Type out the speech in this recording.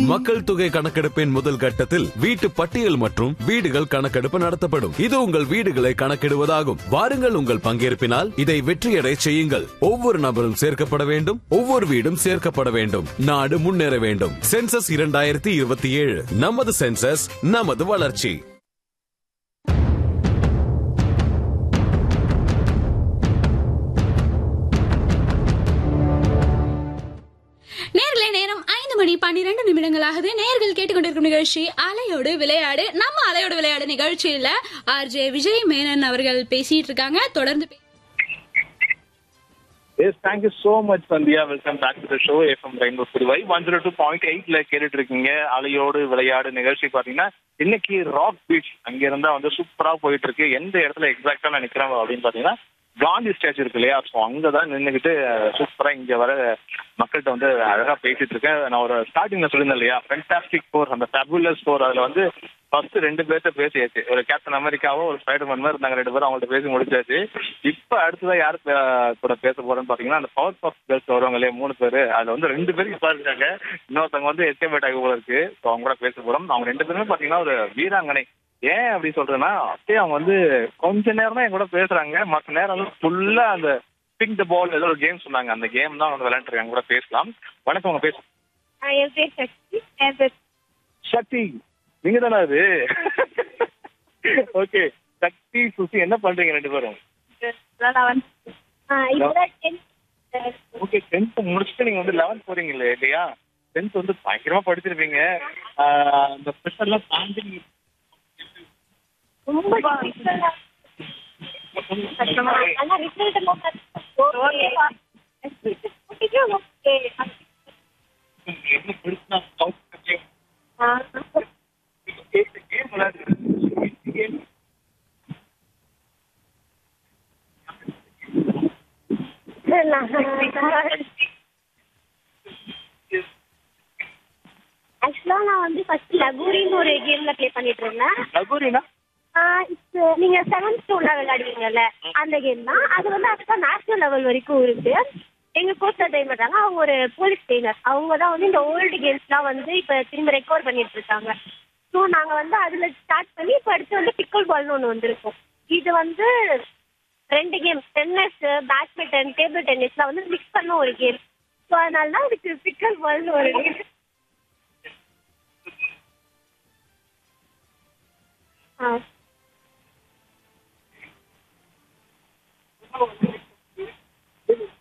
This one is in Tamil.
மக்கள் தொகை கணக்கெடுப்பின் முதல் கட்டத்தில் வீட்டு பட்டியல் மற்றும் வீடுகள் கணக்கெடுப்பு நடத்தப்படும் இது உங்கள் வீடுகளை கணக்கிடுவதாகும் வாருங்கள் உங்கள் பங்கேற்பினால் இதை வெற்றியடை செய்யுங்கள் ஒவ்வொரு நபரும் சேர்க்கப்பட வேண்டும் ஒவ்வொரு வீடும் சேர்க்கப்பட வேண்டும் நாடு முன்னேற வேண்டும் சென்சஸ் இரண்டாயிரத்தி இருபத்தி ஏழு நமது சென்சஸ் நமது வளர்ச்சி நேர்களே நேரம் ஐந்து மணி பன்னிரண்டு நிமிடங்களாகுது நேர்கள் கேட்டுக்கொண்டிருக்கும் நிகழ்ச்சி அலையோடு விளையாடு நம்ம அலையோடு விளையாடு நிகழ்ச்சியில ஆர்ஜே விஜய் மேனன் அவர்கள் பேசிட்டு இருக்காங்க தொடர்ந்து பே- yes thank you so much Sandhya welcome back to the show FM rainbow Puduvai one zero two point எயிட்ல கேட்டுட்டு இருக்கீங்க அலையோடு விளையாடு நிகழ்ச்சி பாத்தீங்கன்னா இன்னைக்கு ராக் பீச் அங்க இருந்தா வந்து சூப்பரா போயிட்டு இருக்கு எந்த இடத்துல எக்ஸாக்டா நான் நிக்கிறேன் அப்படின்னு பாத்தீங்கன்னா காந்தி ஸ்டாச்சு இருக்கு இல்லையா ஸோ அங்கதான் நின்றுக்கிட்டு சூப்பரா இங்க வர மக்கள்கிட்ட வந்து அழகா பேசிட்டு இருக்கேன் நான் ஒரு ஸ்டார்டிங்ல சொல்லியிருந்தேன் இல்லையா ஃபென்டாஸ்டிக் ஃபோர் அந்த ஃபேபுலஸ் ஃபோர் அதுல வந்து ஃபர்ஸ்ட் ரெண்டு பேர்த்த பேசியாச்சு ஒரு கேப்டன் அமெரிக்காவும் ஒரு ஸ்பைடர் மேன் மாதிரி இருந்தாங்க ரெண்டு பேரும் அவங்கள்ட்ட பேசி முடிச்சாச்சு இப்ப அடுத்ததா யார் பே- கூட பேச போறேன்னு பாத்தீங்கன்னா அந்த பவர் பஃப் கேர்ள்ஸ் வருவாங்க இல்லையா மூணு பேரு அதுல வந்து ரெண்டு பேருக்கு இப்ப இருக்காங்க இன்னொருத்தவங்க வந்து எஸ்கேபேட் ஆகி போல இருக்கு ஸோ அவங்க கூட பேச போறோம் அவங்க ரெண்டு பேருமே பாத்தீங்கன்னா ஒரு வீராங்கனை ஏன் அப்படி சொல்றேன்னா அப்படியே அவங்க வந்து கொஞ்ச நேரம் தான் என் கூட பேசுறாங்க மற்ற நேரம் வந்து ஃபுல்லா அந்த பிக் த பால் ஏதோ ஒரு கேம் சொன்னாங்க அந்த கேம் தான் வந்து விளையாண்டுருக்காங்க கூட பேசலாம் வணக்கம் உங்க பேச ஆ, என் பேர் சக்தி என் பேர் சக்தி நீங்க தானே அது ஓகே சக்தி சுசி என்ன பண்றீங்க ரெண்டு பேரும் லெவன் இப்பதான் டென்த் ஓகே டென்த் முடிச்சுட்டு நீங்க வந்து லெவன்த் போறீங்களே இல்லையா டென்த் வந்து பயங்கரமா படிச்சிருப்பீங்க ஆஹ் அந்த ஸ்பெஷல்லாம் தாண்டி நீங்க ரொம்ப கஷ்டமா ஆனா ரிசல்ட் என்ன பிடிச்சா கேம் விளையாடுறது கேம் ஆக்சுவலா நான் வந்து ஃபர்ஸ்ட் லகூரின்னு ஒரு கேம்ல ப்ளே பண்ணிட்டு இருந்தேன் லகோரினா ஆஹ் இப்போ நீங்க செவன்த் ஸ்டோன்ல விளையாடுவீங்கல்ல அந்த கேம் தான் அது வந்து அதுதான் நேஷனல் லெவல் வரைக்கும் இருக்கு எங்க கோச் டைம் பண்றாங்க அவங்க ஒரு போலீஸ் ட்ரெயினர் அவங்க தான் வந்து இந்த ஓல்டு கேம்ஸ்லாம் வந்து இப்போ திரும்ப ரெக்கார்ட் பண்ணிட்டு இருக்காங்க ஸோ நாங்கள் வந்து அதில் ஸ்டார்ட் பண்ணி இப்போ அடுத்து வந்து பிக்கல் பால்னு ஒன்று வந்திருக்கோம் இது வந்து ரெண்டு கேம் டென்னிஸ் பேட்மிண்டன் டேபிள் டென்னிஸ்லாம் வந்து மிக்ஸ் பண்ண ஒரு கேம் ஸோ அதனால தான் இதுக்கு பிக்கல் பால்னு ஒரு game. ஆ